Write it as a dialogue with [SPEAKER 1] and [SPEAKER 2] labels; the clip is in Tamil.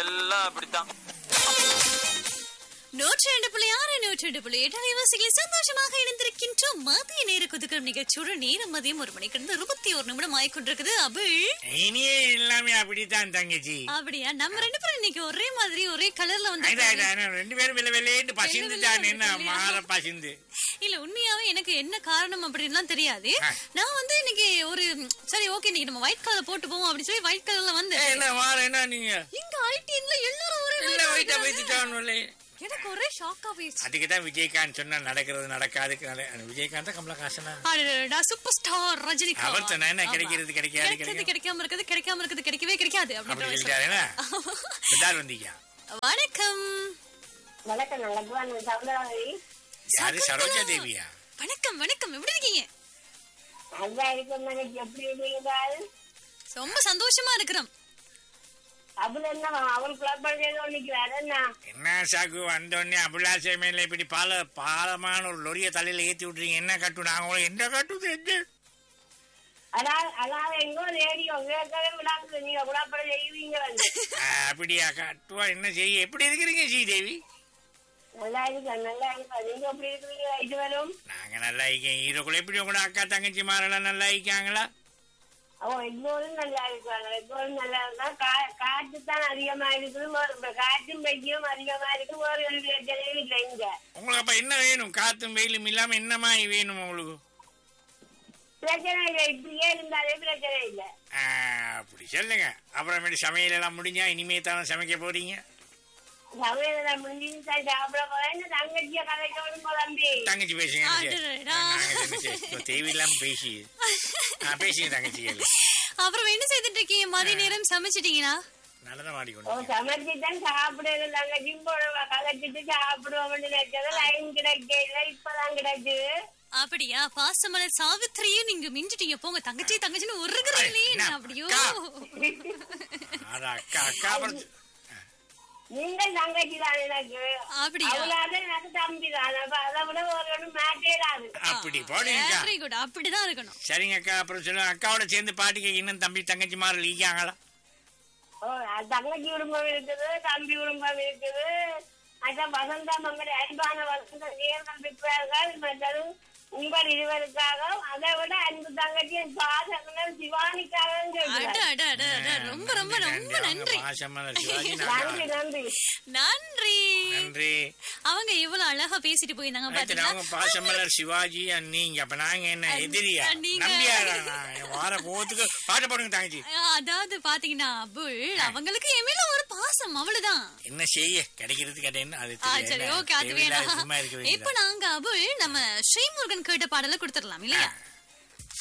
[SPEAKER 1] எல்லாம் அப்படித்தான்
[SPEAKER 2] நூற்றி ரெண்டு புள்ளி ஆறு நூற்றி ரெண்டு புள்ளி எட்டு அலைவாசிகளில் சந்தோஷமாக இணைந்திருக்கின்றோம் மதிய நேர குதுக்கம் நிகழ்ச்சியோட நேரம் மதியம் ஒரு மணிக்கு இருந்து இருபத்தி ஒரு நிமிடம் ஆயிக்கொண்டிருக்குது அபிள்
[SPEAKER 3] இனியே எல்லாமே அப்படித்தான் தங்கச்சி
[SPEAKER 2] அப்படியா நம்ம ரெண்டு பேரும் இன்னைக்கு ஒரே மாதிரி ஒரே கலர்ல
[SPEAKER 3] ஐயா,
[SPEAKER 2] வந்து
[SPEAKER 3] ஐயா, ஐயா, ரெண்டு பேரும் வெள்ள வெள்ளையேட்டு பசிந்து தான் என்ன
[SPEAKER 2] வெள்ளை
[SPEAKER 3] மாற பசிந்து
[SPEAKER 2] இல்ல உண்மையாவே எனக்கு என்ன காரணம் அப்படின்லாம் தெரியாது
[SPEAKER 3] ஆ.
[SPEAKER 2] நான் வந்து இன்னைக்கு ஒரு சரி ஓகே இன்னைக்கு நம்ம ஒயிட் கலர் போட்டு போவோம் அப்படின்னு சொல்லி ஒயிட் கலர்ல வந்து
[SPEAKER 3] ஏய், என்ன மாற என்ன நீங்க
[SPEAKER 2] இங்க ஐடிஎன்ல எல்லாரும் ஒரே
[SPEAKER 3] இல்ல
[SPEAKER 2] white
[SPEAKER 3] வயிற்ற
[SPEAKER 2] ஆ
[SPEAKER 3] வைத்துட்டான்
[SPEAKER 2] எனக்கு ஒரே ஷாக்கா போயிடுச்சு
[SPEAKER 3] அதுக்கு தான் விஜயகாந்த் சொன்னா நடக்கிறது நடக்காது விஜயகாந்த் கமலஹாசனா
[SPEAKER 2] அடடடடா, சூப்பர் ஸ்டார் ரஜினிகாந்த்
[SPEAKER 3] அவர் தானே என்ன கிடைக்கிறது கிடைக்காது
[SPEAKER 2] கிடைக்கிறது
[SPEAKER 3] கிடைக்காது
[SPEAKER 2] கிடைக்காம இருக்குது கிடைக்காம இருக்குது கிடைக்கவே கிடைக்காது அப்படின்ற
[SPEAKER 3] அப்படி
[SPEAKER 2] மாதிரி
[SPEAKER 3] சொல்லிட்டாரு என்ன சித்தார் வந்தீங்க
[SPEAKER 2] சொல்றாரு. வணக்கம்
[SPEAKER 4] வணக்கம் லக்வான் சவுந்தரவதி
[SPEAKER 3] யாரு சரோஜா தேவியா
[SPEAKER 2] வணக்கம் வணக்கம் எப்படி இருக்கீங்க
[SPEAKER 4] நல்லா இருக்கும் எனக்கு எப்படி இருக்கீங்கள்
[SPEAKER 2] ரொம்ப சந்தோஷமா இருக்கிறோம்
[SPEAKER 4] அவள் என்ன அவள் குழப்பம் செய்து நிற்கிறார் என்ன
[SPEAKER 3] என்ன சாகு வந்தோடனே அபிலாஷை மேல இப்படி பால பாலமான ஒரு லொரிய தலையில ஏத்தி விட்டுறீங்க என்ன கட்டு நாங்க உங்களை என்ன கட்டுது என்ன
[SPEAKER 4] அதாவது அதாவது எங்கோ ரேடியோ கேட்கவே விடாது நீங்க குழப்பம் செய்வீங்க வந்து
[SPEAKER 3] ஆ, அப்படியா கட்டுவா என்ன செய்ய எப்படி இருக்கிறீங்க ஸ்ரீதேவி
[SPEAKER 4] நல்லா இருக்க நல்லா இருக்க நீங்க எப்படி இருக்கிறீங்க இது வரும்
[SPEAKER 3] நாங்க நல்லா இருக்கேன் ஹீரோக்குள்ள எப்படி உங்களோட அக்கா தங்கச்சி மாரெல்லாம் நல்லா இருக்காங்களா
[SPEAKER 4] அவன் எல்லோரும் நல்லா இருக்காங்க எல்லோரும் நல்லா இருக்கா கா- காற்று தான் அதிகமா இருக்குது வேறு- காற்றும் வெய்யும் அதிகமா இருக்கு வேறு ஒரு பிரச்சனையும் இல்லை இங்க
[SPEAKER 3] உங்களுக்கு அப்ப என்ன வேணும் காத்தும் வெயிலும் இல்லாம என்ன மாதிரி வேணும் உங்களுக்கு
[SPEAKER 4] பிரச்சனை இல்லை இப்படியே இருந்தாலே பிரச்சனை இல்லை
[SPEAKER 3] ஆ, அப்படி சொல்லுங்க அப்புறமேட்டு சமையல் எல்லாம் முடிஞ்சா இனிமே தானே சமைக்க போறீங்க
[SPEAKER 4] சமையல முடிஞ்சு தான் சாப்பிட போறேன் தங்கச்சிய கதைக்கணும் தம்பி
[SPEAKER 3] தங்கச்சி பேசுங்க என்ன செய்ய?
[SPEAKER 2] அடடடா.
[SPEAKER 3] நாங்க என்ன செய்ய? இப்ப தேவையில்லாம பேசி ஆ, பேசுங்க தங்கச்சி கேளு
[SPEAKER 2] அப்புறம் என்ன செய்துட்டு இருக்கீங்க மதிய நேரம் சமைச்சிட்டீங்களா
[SPEAKER 3] நடனம்
[SPEAKER 4] ஓ
[SPEAKER 3] ஆடிக்கொண்டு
[SPEAKER 4] சமைச்சு தான் சாப்பிடுறது தங்கச்சியும் போடுவா கதைச்சிட்டு சாப்பிடுவோம்னு நினைச்சது லைன் கிடைக்கல இப்பதான் கிடைச்சு
[SPEAKER 2] அப்படியா பாசமலர் சாவித்திரியும் நீங்க மிஞ்சிட்டீங்க போங்க தங்கச்சி தங்கச்சின்னு ஒருகிறீங்களே
[SPEAKER 3] என்ன,
[SPEAKER 2] நான் அப்படியோ
[SPEAKER 3] அக்கா. அது அக்கா அக்கா அப்புறம்
[SPEAKER 4] நீங்கள் தங்கச்சி தான் எனக்கு
[SPEAKER 2] அப்படியா
[SPEAKER 4] அவளாத எனக்கு தம்பி தான் அப்ப அதை விட ஒரு ஒன்றும் மேட்டேடாது
[SPEAKER 3] அப்படி போடுங்கக்கா
[SPEAKER 2] வெரி குட் அப்படிதான் இருக்கணும்
[SPEAKER 3] சரிங்க அக்கா அப்புறம் சொல்லுங்க அக்காவோட சேர்ந்து பாட்டிக்கு இன்னும் தம்பி தங்கச்சி மாதிரி லீக்காங்களா
[SPEAKER 4] ஓ தங்கச்சி குடும்பம் இருக்குது தம்பி குடும்பம் இருக்குது அதான் வசந்தா மங்கடி அன்பான வசந்த நேர்கள் பெற்றார்கள் மற்றது உங்கள் இருவருக்காக அதை விட அன்பு தங்கச்சி என் பாசங்கள் சிவானிக்காக
[SPEAKER 2] அட
[SPEAKER 4] சொல்றேன்
[SPEAKER 2] அட அட அட ரொம்ப ரொம்ப ரொம்ப நன்றி
[SPEAKER 3] பாசமான சிவாஜி
[SPEAKER 4] நன்றி
[SPEAKER 3] நாங்க-
[SPEAKER 4] நன்றி
[SPEAKER 2] நன்றி
[SPEAKER 3] நன்றி
[SPEAKER 2] அவங்க இவ்வளவு அழகா பேசிட்டு போயிருந்தாங்க
[SPEAKER 3] ஆயிரத்தி
[SPEAKER 2] பாத்தீங்களா
[SPEAKER 3] அவங்க பாசமலர் சிவாஜி நீங்க அப்ப நாங்க என்ன எதிரியா
[SPEAKER 2] நீங்க-
[SPEAKER 3] நம்பியாரா நான் வார போத்துக்கு பாட்டு போடுங்க தங்கச்சி
[SPEAKER 2] அஹ், அதாவது பாத்தீங்கன்னா அபுல் அவங்களுக்கு என் மேல ஒரு பாசம் அவ்வளவுதான்
[SPEAKER 3] என்ன செய்ய கிடைக்கிறது கிடையாது அது
[SPEAKER 2] ஆ,
[SPEAKER 3] தெரியும்.
[SPEAKER 2] சரி
[SPEAKER 3] என்ன,
[SPEAKER 2] ஓகே அது
[SPEAKER 3] தேவையில்லாத
[SPEAKER 2] வேணாம்
[SPEAKER 3] சும்மா இருக்க
[SPEAKER 2] இப்ப
[SPEAKER 3] வேண்டியது
[SPEAKER 2] நாங்க அபுல் நம்ம ஸ்ரீமுருகன் கேட்ட பாடல கொடுத்துடலாம் இல்லையா